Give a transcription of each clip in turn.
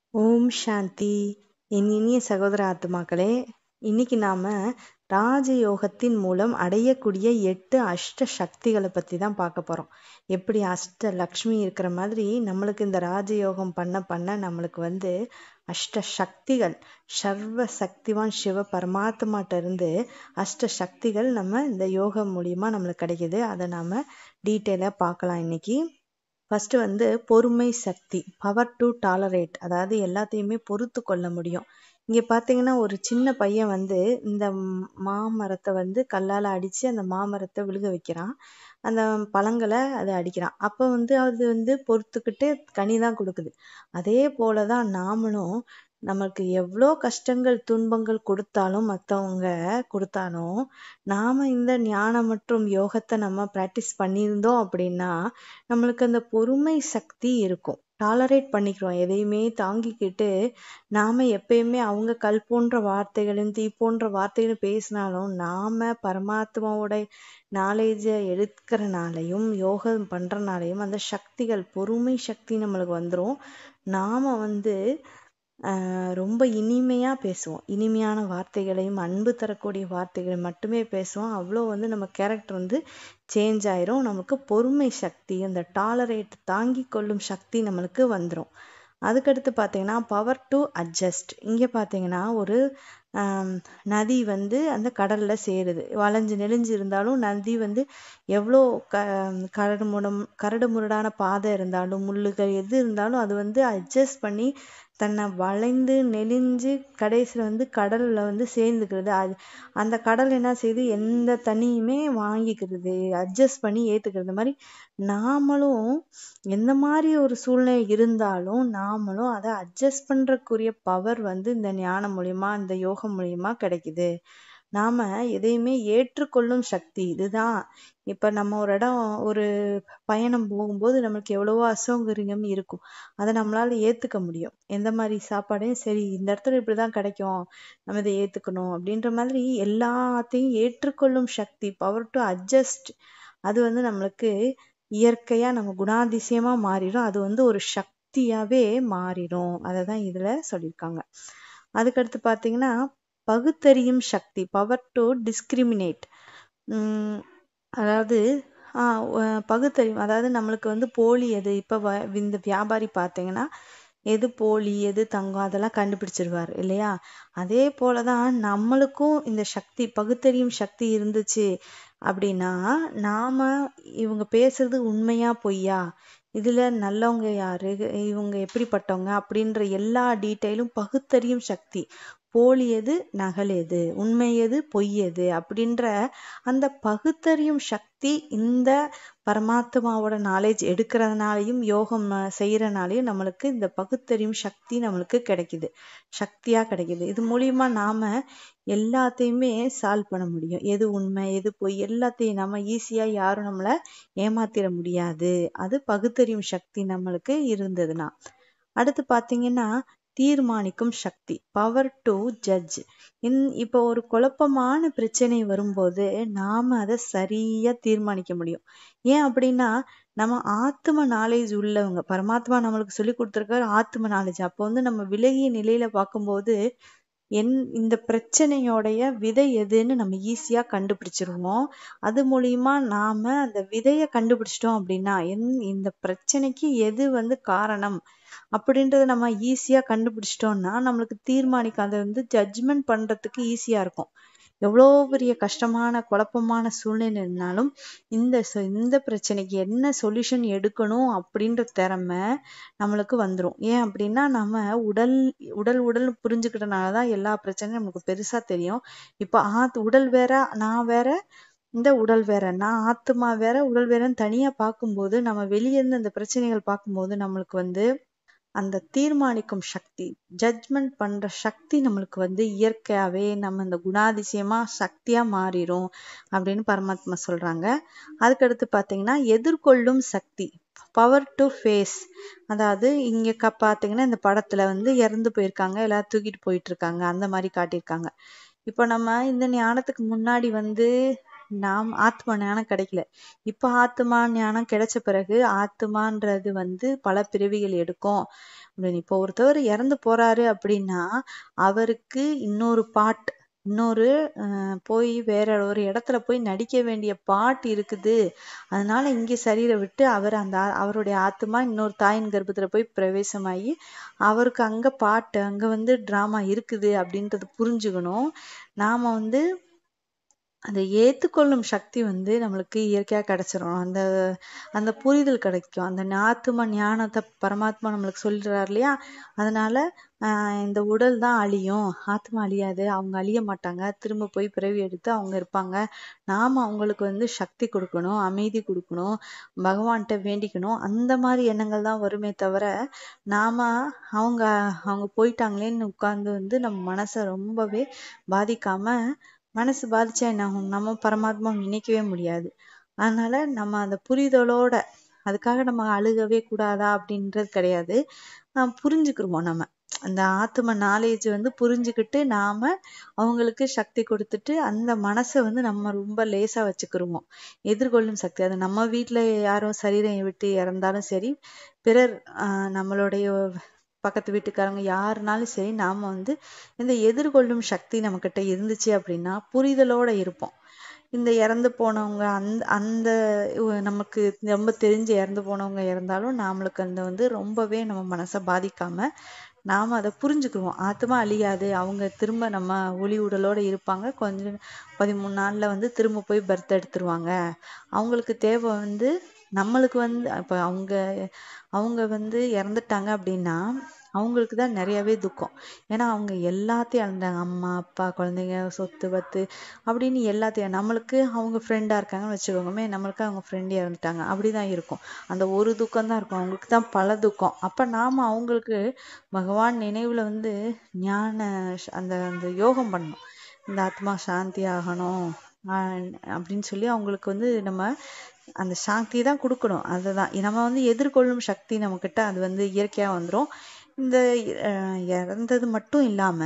ஓம் சாந்தி என் இனிய சகோதர ஆத்துமாக்களே இன்னைக்கு நாம ராஜயோகத்தின் மூலம் அடையக்கூடிய எட்டு அஷ்ட சக்திகளை பத்தி தான் பார்க்க போறோம் எப்படி அஷ்ட லக்ஷ்மி இருக்கிற மாதிரி நம்மளுக்கு இந்த ராஜயோகம் பண்ண பண்ண நம்மளுக்கு வந்து அஷ்ட சக்திகள் சர்வ சக்திவான் சிவ பரமாத்மாட்ட இருந்து அஷ்ட சக்திகள் நம்ம இந்த யோகம் மூலியமா நம்மளுக்கு கிடைக்குது அதை நாம டீட்டெயிலா பார்க்கலாம் இன்னைக்கு ஃபர்ஸ்ட் வந்து பொறுமை சக்தி பவர் டு டாலரேட் அதாவது எல்லாத்தையுமே பொறுத்து கொள்ள முடியும் இங்க பாத்தீங்கன்னா ஒரு சின்ன பையன் வந்து இந்த ம்- மாமரத்தை வந்து கல்லால அடிச்சு அந்த மாமரத்தை விழுக வைக்கிறான் அந்த பழங்களை அதை அடிக்கிறான் அப்ப வந்து அது வந்து பொறுத்துக்கிட்டு கனி தான் கொடுக்குது அதே போலதான் நாமளும் நமக்கு எவ்வளோ கஷ்டங்கள் துன்பங்கள் கொடுத்தாலும் மத்தவங்க கொடுத்தாலும் நாம இந்த ஞானம் மற்றும் யோகத்தை நம்ம பிராக்டிஸ் பண்ணியிருந்தோம் அப்படின்னா நம்மளுக்கு அந்த பொறுமை சக்தி இருக்கும் டாலரேட் பண்ணிக்கிறோம் எதையுமே தாங்கிக்கிட்டு நாம எப்பயுமே அவங்க கல் போன்ற வார்த்தைகளும் தீ போன்ற நாளையும் பேசினாலும் நாம பரமாத்மாவோட நாலேஜை எடுக்கிறனாலையும் யோகம் பண்றனாலையும் அந்த சக்திகள் பொறுமை சக்தி நம்மளுக்கு வந்துரும் நாம வந்து ஆஹ் ரொம்ப இனிமையா பேசுவோம் இனிமையான வார்த்தைகளையும் அன்பு தரக்கூடிய வார்த்தைகளை மட்டுமே பேசுவோம் அவ்வளோ வந்து நம்ம கேரக்டர் வந்து சேஞ்ச் ஆயிரும் நமக்கு பொறுமை சக்தி அந்த டாலரேட் தாங்கி கொள்ளும் சக்தி நம்மளுக்கு வந்துரும் அதுக்கடுத்து பார்த்தீங்கன்னா பவர் டு அட்ஜஸ்ட் இங்க பார்த்தீங்கன்னா ஒரு ஆம், நதி வந்து அந்த கடல்ல சேருது வளைஞ்சு நெளிஞ்சு இருந்தாலும் நதி வந்து எவ்வளோ க கரடு முடம் கரடு முரடான பாதை இருந்தாலும் முள்ளுகள் எது இருந்தாலும் அது வந்து அட்ஜஸ்ட் பண்ணி தன்னை வளைந்து நெளிஞ்சு கடைசியில் வந்து கடல்ல வந்து சேர்ந்துக்கிறது அது அந்த கடல் என்ன செய்யுது எந்த தண்ணியுமே வாங்கிக்கிறது அட்ஜஸ்ட் பண்ணி ஏத்துக்கிறது மாதிரி நாமளும் எந்த மாதிரி ஒரு சூழ்நிலை இருந்தாலும் நாமளும் அதை அட்ஜஸ்ட் பண்றதுக்குரிய பவர் வந்து இந்த ஞானம் மூலியமா இந்த யோகம் மூலியமா கிடைக்குது நாம எதையுமே ஏற்றுக்கொள்ளும் சக்தி இதுதான் இப்ப நம்ம ஒரு இடம் ஒரு பயணம் போகும்போது நமக்கு எவ்வளவோ அசௌகரியம் இருக்கும் அதை நம்மளால ஏத்துக்க முடியும் எந்த மாதிரி சாப்பாடையும் சரி இந்த இடத்துல இப்படிதான் கிடைக்கும் நம்ம இதை ஏத்துக்கணும் அப்படின்ற மாதிரி எல்லாத்தையும் ஏற்றுக்கொள்ளும் சக்தி பவர் டு அட்ஜஸ்ட் அது வந்து நம்மளுக்கு இயற்கையா நம்ம குணாதிசயமா மாறிடும் அது வந்து ஒரு சக்தியாவே மாறிடும் அதை தான் இதுல சொல்லியிருக்காங்க அதுக்கடுத்து பாத்தீங்கன்னா பகுத்தறியும் சக்தி பவர் டு டிஸ்கிரிமினேட் அதாவது ஆஹ் அஹ் பகுத்தறிவு அதாவது நம்மளுக்கு வந்து போலி எது இப்ப வ- இந்த வியாபாரி பார்த்தீங்கன்னா எது போலி எது தங்கம் அதெல்லாம் கண்டுபிடிச்சிருவாரு இல்லையா அதே போலதான் நம்மளுக்கும் இந்த சக்தி பகுத்தறியும் சக்தி இருந்துச்சு அப்படின்னா நாம இவங்க பேசுறது உண்மையா பொய்யா இதுல நல்லவங்க யாரு இவங்க எப்படிப்பட்டவங்க அப்படின்ற எல்லா டீட்டெயிலும் பகுத்தறியும் சக்தி போலி எது நகல் எது உண்மை எது பொய் எது அப்படின்ற அந்த பகுத்தறியும் சக்தி இந்த பரமாத்மாவோட நாலேஜ் எடுக்கிறதுனாலையும் யோகம் அஹ், செய்யறனாலையும் நம்மளுக்கு இந்த பகுத்தறியும் சக்தி நம்மளுக்கு கிடைக்குது சக்தியா கிடைக்குது இது மூலியமா நாம எல்லாத்தையுமே சால்வ் பண்ண முடியும் எது உண்மை எது பொய் எல்லாத்தையும் நம்ம ஈஸியா யாரும் நம்மள ஏமாத்திர முடியாது அது பகுத்தறியும் சக்தி நம்மளுக்கு இருந்ததுன்னா அடுத்து பாத்தீங்கன்னா தீர்மானிக்கும் சக்தி பவர் டு ஜட்ஜ் இன் இப்போ ஒரு குழப்பமான பிரச்சனை வரும்போது நாம அதை சரியா தீர்மானிக்க முடியும் ஏன் அப்படின்னா நம்ம ஆத்ம நாலேஜ் உள்ளவங்க பரமாத்மா நம்மளுக்கு சொல்லி கொடுத்துருக்காரு ஆத்ம நாலேஜ் அப்போ வந்து நம்ம விலகிய நிலையில பார்க்கும்போது என் இந்த பிரச்சனையோடைய விதை எதுன்னு நம்ம ஈஸியா கண்டுபிடிச்சிருவோம் அது மூலியமா நாம அந்த விதைய கண்டுபிடிச்சிட்டோம் அப்படின்னா என் இந்த பிரச்சனைக்கு எது வந்து காரணம் அப்படின்றத நம்ம ஈஸியா கண்டுபிடிச்சிட்டோம்னா நம்மளுக்கு தீர்மானிக்க அதை வந்து ஜட்ஜ்மெண்ட் பண்றதுக்கு ஈஸியா இருக்கும் எவ்வளோ பெரிய கஷ்டமான குழப்பமான சூழ்நிலை இருந்தாலும் இந்த சொ- இந்த பிரச்சனைக்கு என்ன சொல்யூஷன் எடுக்கணும் அப்படின்ற திறமை நம்மளுக்கு வந்துரும் ஏன் அப்படின்னா நம்ம உடல் உடல் உடல் புரிஞ்சுக்கிட்டனாலதான் எல்லா பிரச்சனையும் நமக்கு பெருசா தெரியும் இப்ப ஆத் உடல் வேற நான் வேற இந்த உடல் வேற நான் ஆத்மா வேற உடல் வேறன்னு தனியா பார்க்கும்போது நம்ம வெளியே இருந்து அந்த பிரச்சனைகள் பார்க்கும்போது நம்மளுக்கு வந்து அந்த தீர்மானிக்கும் சக்தி ஜட்ஜ்மெண்ட் பண்ற சக்தி நம்மளுக்கு வந்து இயற்கையாவே நம்ம இந்த குணாதிசயமா சக்தியா மாறிடும் அப்படின்னு பரமாத்மா சொல்றாங்க அதுக்கடுத்து பாத்தீங்கன்னா எதிர்கொள்ளும் சக்தி பவர் டு ஃபேஸ் அதாவது இங்க க பாத்தீங்கன்னா இந்த படத்துல வந்து இறந்து போயிருக்காங்க எல்லாரும் தூக்கிட்டு போயிட்டு இருக்காங்க அந்த மாதிரி காட்டியிருக்காங்க இப்போ நம்ம இந்த ஞானத்துக்கு முன்னாடி வந்து நாம் ஆத்ம ஞானம் கிடைக்கல இப்ப ஆத்மா ஞானம் கிடைச்ச பிறகு ஆத்மான்றது வந்து பல பிறவிகள் எடுக்கும் அப்படின்னு இப்போ ஒருத்தவர் இறந்து போறாரு அப்படின்னா அவருக்கு இன்னொரு பாட் இன்னொரு அஹ், போய் வேற ஒரு இடத்துல போய் நடிக்க வேண்டிய பாட் இருக்குது அதனால இங்க சரீரம் விட்டு அவர் அந்த ஆ- அவருடைய ஆத்மா இன்னொரு தாயின் கர்ப்பத்துல போய் பிரவேசமாகி அவருக்கு அங்க பாட்டு அங்க வந்து டிராமா இருக்குது அப்படின்றது புரிஞ்சுக்கணும் நாம வந்து அதை ஏத்துக்கொள்ளும் சக்தி வந்து நம்மளுக்கு இயற்கையா கிடைச்சிரும் அந்த அந்த புரிதல் கிடைக்கும் அந்த ஆத்ம ஞானத்தை பரமாத்மா நம்மளுக்கு சொல்றாரு இல்லையா அதனால ஆஹ் இந்த உடல் தான் அழியும் ஆத்மா அழியாது அவங்க அழிய மாட்டாங்க திரும்ப போய் பிறவி எடுத்து அவங்க இருப்பாங்க நாம அவங்களுக்கு வந்து சக்தி கொடுக்கணும் அமைதி கொடுக்கணும் பகவான்கிட்ட வேண்டிக்கணும் அந்த மாதிரி எண்ணங்கள் தான் வருமே தவிர நாம அவங்க அவங்க போயிட்டாங்களேன்னு உட்கார்ந்து வந்து நம்ம மனசை ரொம்பவே பாதிக்காம மனசு பாதிச்சா என்ன ஆகும் நம்ம பரமாத்மா நினைக்கவே முடியாது அதனால நம்ம அந்த புரிதலோட அதுக்காக நம்ம அழுகவே கூடாதா அப்படின்றது கிடையாது ஆஹ் புரிஞ்சுக்கிருவோம் நம்ம அந்த ஆத்ம நாலேஜ் வந்து புரிஞ்சுக்கிட்டு நாம அவங்களுக்கு சக்தி கொடுத்துட்டு அந்த மனசை வந்து நம்ம ரொம்ப லேசா வச்சுக்கிருவோம் எதிர்கொள்ளும் சக்தி அது நம்ம வீட்ல யாரும் சரீரம் விட்டு இறந்தாலும் சரி பிறர் ஆஹ் நம்மளுடைய பக்கத்து வீட்டுக்காரங்க யாருனாலும் சரி நாம வந்து இந்த எதிர்கொள்ளும் சக்தி நம்மக்கிட்ட இருந்துச்சு அப்படின்னா புரிதலோட இருப்போம் இந்த இறந்து போனவங்க அந்த அந்த இவ- நமக்கு ரொம்ப தெரிஞ்சு இறந்து போனவங்க இறந்தாலும் நாமளுக்கு அந்த வந்து ரொம்பவே நம்ம மனசை பாதிக்காம நாம அதை புரிஞ்சுக்குவோம் ஆத்மா அழியாது அவங்க திரும்ப நம்ம ஒளி உடலோட இருப்பாங்க கொஞ்சம் பதிமூணு நாள்ல வந்து திரும்ப போய் பர்த் எடுத்துருவாங்க அவங்களுக்கு தேவை வந்து நம்மளுக்கு வந்து இப்ப அவங்க அவங்க வந்து இறந்துட்டாங்க அப்படின்னா அவங்களுக்கு தான் நிறையவே துக்கம் ஏன்னா அவங்க எல்லாத்தையும் இழந்தாங்க அம்மா அப்பா குழந்தைங்க சொத்து பத்து அப்படின்னு எல்லாத்தையும் நம்மளுக்கு அவங்க ஃப்ரெண்டா இருக்காங்கன்னு வச்சுக்கோங்கமே நம்மளுக்கு அவங்க ஃப்ரெண்ட் இறந்துட்டாங்க அப்படிதான் இருக்கும் அந்த ஒரு துக்கம் தான் இருக்கும் அவங்களுக்கு தான் பல துக்கம் அப்ப நாம அவங்களுக்கு பகவான் நினைவுல வந்து ஞான ஷ- அந்த அந்த யோகம் பண்ணணும் இந்த ஆத்மா சாந்தி ஆகணும் ஆஹ் அப்படின்னு சொல்லி அவங்களுக்கு வந்து நம்ம அந்த சாந்தி தான் கொடுக்கணும் அதுதான் நம்ம வந்து எதிர்கொள்ளும் சக்தி நம்ம கிட்ட அது வந்து இயற்கையா வந்துரும் இந்த அஹ், இறந்தது மட்டும் இல்லாம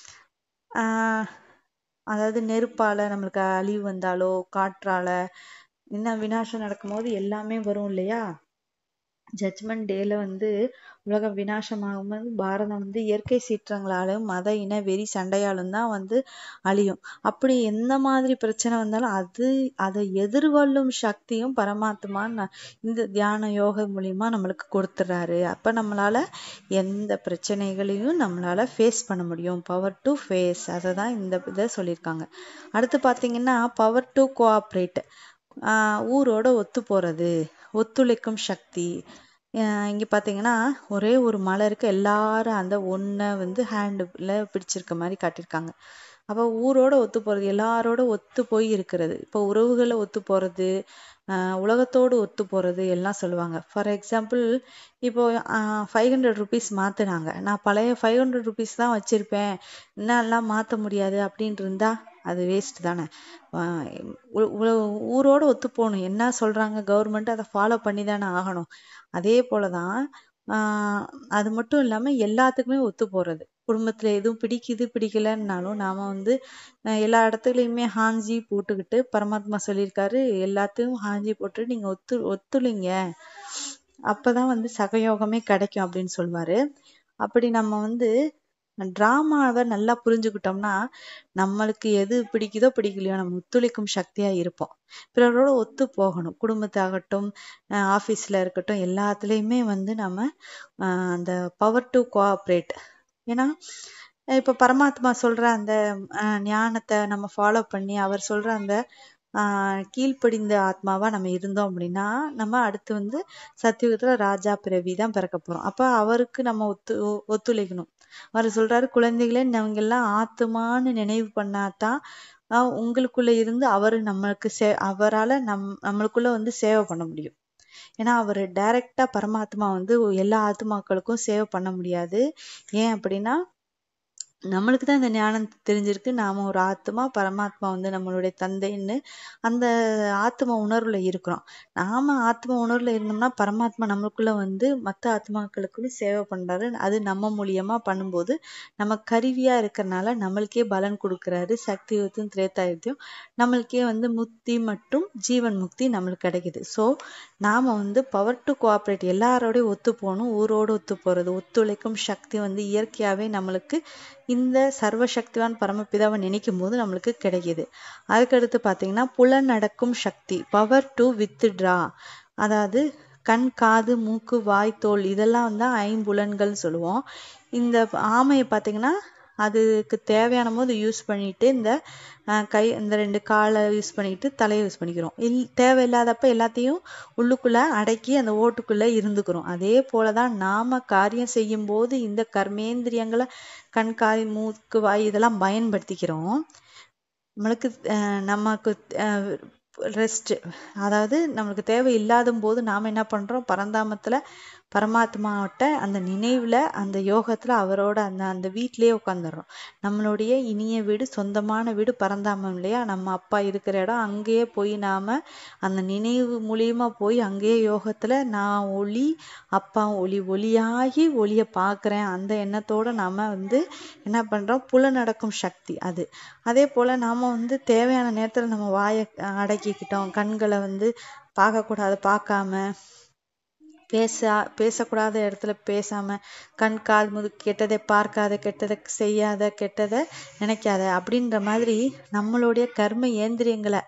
ஆஹ் அதாவது நெருப்பால நம்மளுக்கு அழிவு வந்தாலோ காற்றால இன்னும் விநாசம் நடக்கும்போது எல்லாமே வரும் இல்லையா ஜட்ஜ்மெண்ட் டேல வந்து உலகம் விநாசமாகும்போது பாரதம் வந்து இயற்கை சீற்றங்களாலும் மத இன வெறி சண்டையாலும் தான் வந்து அழியும் அப்படி எந்த மாதிரி பிரச்சனை வந்தாலும் அது அதை எதிர்கொள்ளும் சக்தியும் பரமாத்மா ந- இந்த தியான யோக மூலியமா நம்மளுக்கு கொடுத்துறாரு அப்ப நம்மளால எந்த பிரச்சனைகளையும் நம்மளால ஃபேஸ் பண்ண முடியும் பவர் டு ஃபேஸ் அதை தான் இந்த இதை சொல்லியிருக்காங்க அடுத்து பாத்தீங்கன்னா பவர் டு கோஆப்ரேட் ஊரோட ஒத்து போறது ஒத்துழைக்கும் சக்தி ஆஹ் இங்க பாத்தீங்கன்னா ஒரே ஒரு மலை இருக்கு எல்லாரும் அந்த ஒன்ன வந்து ஹேண்டுல பிடிச்சிருக்க மாதிரி காட்டியிருக்காங்க அப்ப ஊரோட ஒத்து போறது எல்லாரோட ஒத்து போய் இருக்கிறது இப்போ உறவுகளை ஒத்து போறது ஆஹ் உலகத்தோடு ஒத்து போறது எல்லாம் சொல்லுவாங்க ஃபார் எக்ஸாம்பிள் இப்போ ஃபைவ் ஹண்ட்ரட் ருபீஸ் மாத்துனாங்க நான் பழைய ஃபைவ் ஹண்ட்ரட் ருபீஸ் தான் வச்சிருப்பேன் என்னாலாம் மாத்த முடியாது அப்படின்னு இருந்தா அது வேஸ்ட் தானே ஆஹ் உ- உ- ஊரோட ஒத்து போகணும் என்ன சொல்றாங்க கவர்மெண்ட் அதை ஃபாலோ பண்ணி தானே ஆகணும் அதே போலதான் ஆஹ் அது மட்டும் இல்லாம எல்லாத்துக்குமே ஒத்து போறது குடும்பத்துல எதுவும் பிடிக்குது பிடிக்கலன்னாலும் நாம வந்து அஹ் எல்லா இடத்துலயுமே ஹாஞ்சி போட்டுக்கிட்டு பரமாத்மா சொல்லியிருக்காரு எல்லாத்தையும் ஹாஞ்சி போட்டு நீங்க ஒத்து ஒத்துழைங்க அப்பதான் வந்து சகயோகமே கிடைக்கும் அப்படின்னு சொல்லுவாரு அப்படி நம்ம வந்து டிராமாவை நல்லா புரிஞ்சுக்கிட்டோம்னா நம்மளுக்கு எது பிடிக்குதோ பிடிக்கலையோ நம்ம ஒத்துழைக்கும் சக்தியா இருப்போம் பிறரோட ஒத்து போகணும் குடும்பத்தாகட்டும் ஆபீஸ்ல இருக்கட்டும் எல்லாத்துலயுமே வந்து நம்ம ஆஹ் அந்த பவர் டு கோஆப்ரேட் ஏன்னா இப்ப பரமாத்மா சொல்ற அந்த ஆஹ் ஞானத்தை நம்ம ஃபாலோ பண்ணி அவர் சொல்ற அந்த ஆஹ் கீழ்ப்படிந்த ஆத்மாவா நம்ம இருந்தோம் அப்படின்னா நம்ம அடுத்து வந்து சத்தியுகத்துல ராஜா பிறவி தான் பிறக்க போறோம் அப்ப அவருக்கு நம்ம ஒத்து ஒ- ஒத்துழைக்கணும் அவர் சொல்றாரு குழந்தைகளே நீங்க எல்லாம் ஆத்துமான்னு நினைவு பண்ணாதான் ஆஹ் உங்களுக்குள்ள இருந்து அவரு நம்மளுக்கு சே அவரால நம் நம்மளுக்குள்ள வந்து சேவை பண்ண முடியும் ஏன்னா அவர் டைரக்டா பரமாத்மா வந்து எல்லா ஆத்மாக்களுக்கும் சேவை பண்ண முடியாது ஏன் அப்படின்னா நம்மளுக்கு தான் இந்த ஞானம் தெரிஞ்சிருக்கு நாம ஒரு ஆத்மா பரமாத்மா வந்து நம்மளுடைய தந்தைன்னு அந்த ஆத்ம உணர்வுல இருக்கிறோம் நாம ஆத்ம உணர்வுல இருந்தோம்னா பரமாத்மா நம்மளுக்குள்ள வந்து மத்த ஆத்மாக்களுக்கு சேவை பண்றாரு அது நம்ம மூலியமா பண்ணும்போது நம்ம கருவியா இருக்கறனால நம்மளுக்கே பலன் கொடுக்கறாரு சக்தி யுகத்தையும் திரேதாயுகத்தையும் நம்மளுக்கே வந்து முக்தி மற்றும் ஜீவன் முக்தி நம்மளுக்கு கிடைக்குது சோ நாம வந்து பவர் டு கோஆப்ரேட் எல்லாரோடயும் ஒத்து போகணும் ஊரோடு ஒத்து போறது ஒத்துழைக்கும் சக்தி வந்து இயற்கையாவே நம்மளுக்கு இந்த சர்வசக்திவான் பரமபிதாவை நினைக்கும் போது நம்மளுக்கு கிடைக்குது அதுக்கடுத்து பாத்தீங்கன்னா புலனடக்கும் சக்தி பவர் டு வித்ட்ரா அதாவது கண் காது மூக்கு வாய் தோல் இதெல்லாம் வந்து ஐம்புலன்கள் சொல்லுவோம் இந்த ஆமையை பாத்தீங்கன்னா அதுக்கு தேவையான போது யூஸ் பண்ணிட்டு இந்த அஹ், கை இந்த ரெண்டு காலை யூஸ் பண்ணிட்டு தலையை யூஸ் பண்ணிக்கிறோம் இல் தேவையில்லாதப்ப எல்லாத்தையும் உள்ளுக்குள்ள அடக்கி அந்த ஓட்டுக்குள்ள இருந்துக்கிறோம் அதே போலதான் நாம காரியம் செய்யும் போது இந்த கர்மேந்திரியங்களை கண் காய் மூக்கு வாய் இதெல்லாம் பயன்படுத்திக்கிறோம் நம்மளுக்கு அஹ், நமக்கு ரெஸ்ட் அதாவது நம்மளுக்கு தேவை இல்லாத போது நாம என்ன பண்றோம் பரந்தாமத்துல பரமாத்மாவிட்ட அந்த நினைவுல அந்த யோகத்துல அவரோட அந்த அந்த வீட்டிலேயே உட்காந்துடுறோம் நம்மளுடைய இனிய வீடு சொந்தமான வீடு பரந்தாமம் இல்லையா நம்ம அப்பா இருக்கிற இடம் அங்கேயே போய் நாம அந்த நினைவு மூலியமா போய் அங்கேயே யோகத்துல நான் ஒளி அப்பா ஒளி ஒளியாகி ஒளிய பார்க்கிறேன் அந்த எண்ணத்தோட நாம வந்து என்ன பண்றோம் புல நடக்கும் சக்தி அது அதே போல நாம வந்து தேவையான நேரத்துல நம்ம வாயை அடக்கிக்கிட்டோம் கண்களை வந்து பார்க்கக்கூடாது பார்க்காம பேச பேசக்கூடாத இடத்துல பேசாம கண் கால் முது கெட்டதை பார்க்காத கெட்டதை செய்யாத கெட்டதை நினைக்காத அப்படின்ற மாதிரி நம்மளுடைய கர்ம ஏந்திரியங்களை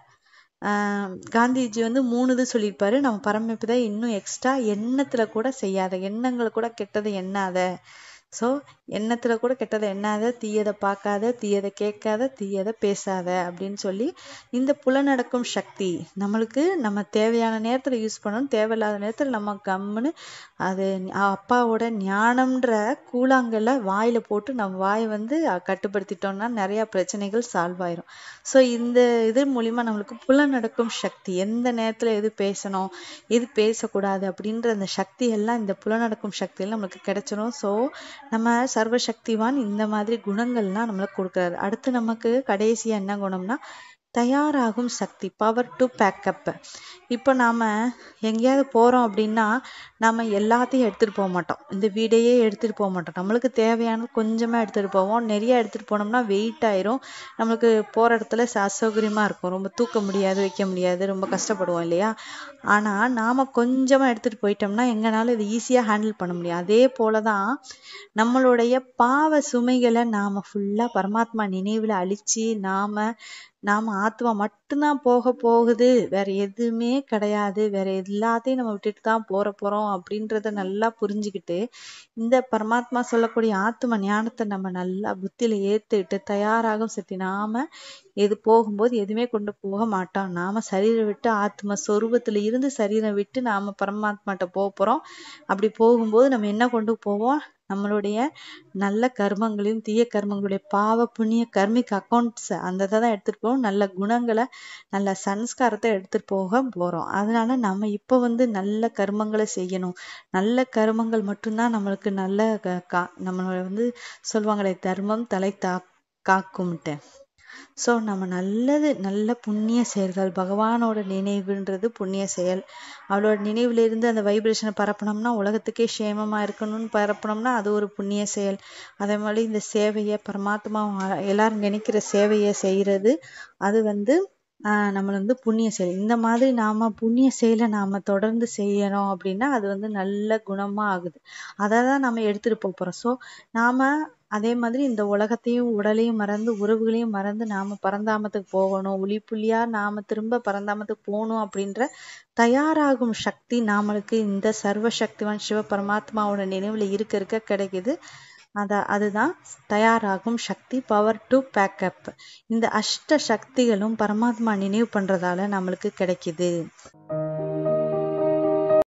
ஆஹ் காந்திஜி வந்து மூணு இது சொல்லியிருப்பாரு நம்ம பரமபிதா இன்னும் எக்ஸ்ட்ரா எண்ணத்துல கூட செய்யாத எண்ணங்களை கூட கெட்டதை எண்ணாத சோ எண்ணத்துல கூட கெட்டதை எண்ணாத தீயதை பார்க்காத தீயதை கேட்காத தீயதை பேசாத அப்படின்னு சொல்லி இந்த புலனடக்கும் சக்தி நம்மளுக்கு நம்ம தேவையான நேரத்துல யூஸ் பண்ணணும் தேவையில்லாத நேரத்துல நம்ம கம்முன்னு அது அப்பாவோட ஞானம்ன்ற கூழாங்கல்ல வாயில போட்டு நம்ம வாயை வந்து கட்டுப்படுத்திட்டோம்னா நிறைய பிரச்சனைகள் சால்வ் ஆயிரும் சோ இந்த இது மூலியமா நம்மளுக்கு புலனடக்கும் சக்தி எந்த நேரத்துல எது பேசணும் எது பேசக்கூடாது அப்படின்ற அந்த சக்தி எல்லாம் இந்த புலனடக்கும் சக்தியில நம்மளுக்கு கிடைச்சிரும் சோ நம்ம சர்வசக்திவான் இந்த மாதிரி குணங்கள்லாம் நம்மளுக்கு கொடுக்குறாரு அடுத்து நமக்கு கடைசியா என்ன குணம்னா தயாராகும் சக்தி பவர் டு பேக்கப் இப்போ நாம எங்கேயாவது போறோம் அப்படின்னா நாம எல்லாத்தையும் எடுத்துட்டு போக மாட்டோம் இந்த வீடையே எடுத்துட்டு போக மாட்டோம் நம்மளுக்கு தேவையானது கொஞ்சமா எடுத்துட்டு போவோம் நிறைய எடுத்துட்டு போனோம்னா வெயிட் ஆயிரும் நம்மளுக்கு போற இடத்துல ச- அசௌகரியமா இருக்கும் ரொம்ப தூக்க முடியாது வைக்க முடியாது ரொம்ப கஷ்டப்படுவோம் இல்லையா ஆனா நாம கொஞ்சமா எடுத்துட்டு போயிட்டோம்னா எங்கனால இது ஈஸியா ஹேண்டில் பண்ண முடியும் அதே போலதான் நம்மளுடைய பாவ சுமைகளை நாம ஃபுல்லா பரமாத்மா நினைவுல அழிச்சு நாம நாம ஆத்மா மட்டும்தான் போக போகுது வேற எதுவுமே கிடையாது வேற எல்லாத்தையும் நம்ம விட்டுட்டு தான் போற போறோம் அப்படின்றத நல்லா புரிஞ்சுக்கிட்டு இந்த பரமாத்மா சொல்லக்கூடிய ஆத்ம ஞானத்தை நம்ம நல்லா புத்தியில ஏத்துக்கிட்டு தயாராகும் சக்தி நாம எது போகும்போது எதுவுமே கொண்டு போக மாட்டோம் நாம சரீரம் விட்டு ஆத்ம சொரூபத்துல இருந்து சரீரம் விட்டு நாம பரமாத்மாட்ட போக போறோம் அப்படி போகும்போது நம்ம என்ன கொண்டு போவோம் நம்மளுடைய நல்ல கர்மங்களையும் தீய கர்மங்களுடைய பாவ புண்ணிய கர்மிக் அக்கௌண்ட்ஸ் அந்த இதை தான் எடுத்துட்டு போவோம் நல்ல குணங்களை நல்ல சன்ஸ்காரத்தை எடுத்துட்டு போக போறோம் அதனால நம்ம இப்ப வந்து நல்ல கர்மங்களை செய்யணும் நல்ல கர்மங்கள் மட்டும்தான் நம்மளுக்கு நல்ல க- கா- நம்மள வந்து சொல்லுவாங்களே தர்மம் தலை தா காக்கும்ட்டு சோ நம்ம நல்லது நல்ல புண்ணிய செயல்கள் பகவானோட நினைவுன்றது புண்ணிய செயல் அவளோட நினைவுல இருந்து அந்த வைப்ரேஷனை பரப்பணும்னா உலகத்துக்கே சேமமா இருக்கணும்னு பரப்பணும்னா அது ஒரு புண்ணிய செயல் அதே மாதிரி இந்த சேவையை பரமாத்மா எல்லாரும் நினைக்கிற சேவையை செய்யறது அது வந்து ஆஹ் நம்மள வந்து புண்ணிய செயல் இந்த மாதிரி நாம புண்ணிய செயலை நாம தொடர்ந்து செய்யணும் அப்படின்னா அது வந்து நல்ல குணமா ஆகுது அதை தான் நம்ம எடுத்துட்டு போக போறோம் சோ நாம அதே மாதிரி இந்த உலகத்தையும் உடலையும் மறந்து உறவுகளையும் மறந்து நாம பரந்தாமத்துக்கு போகணும் ஒளி புள்ளியா நாம திரும்ப பரந்தாமத்துக்கு போகணும் அப்படின்ற தயாராகும் சக்தி நாமளுக்கு இந்த சர்வ சக்திவான் சிவ பரமாத்மாவோட நினைவுல இருக்க இருக்க கிடைக்குது அத அதுதான் தயாராகும் சக்தி பவர் டு பேக்கப் இந்த அஷ்ட சக்திகளும் பரமாத்மா நினைவு பண்றதால நம்மளுக்கு கிடைக்குது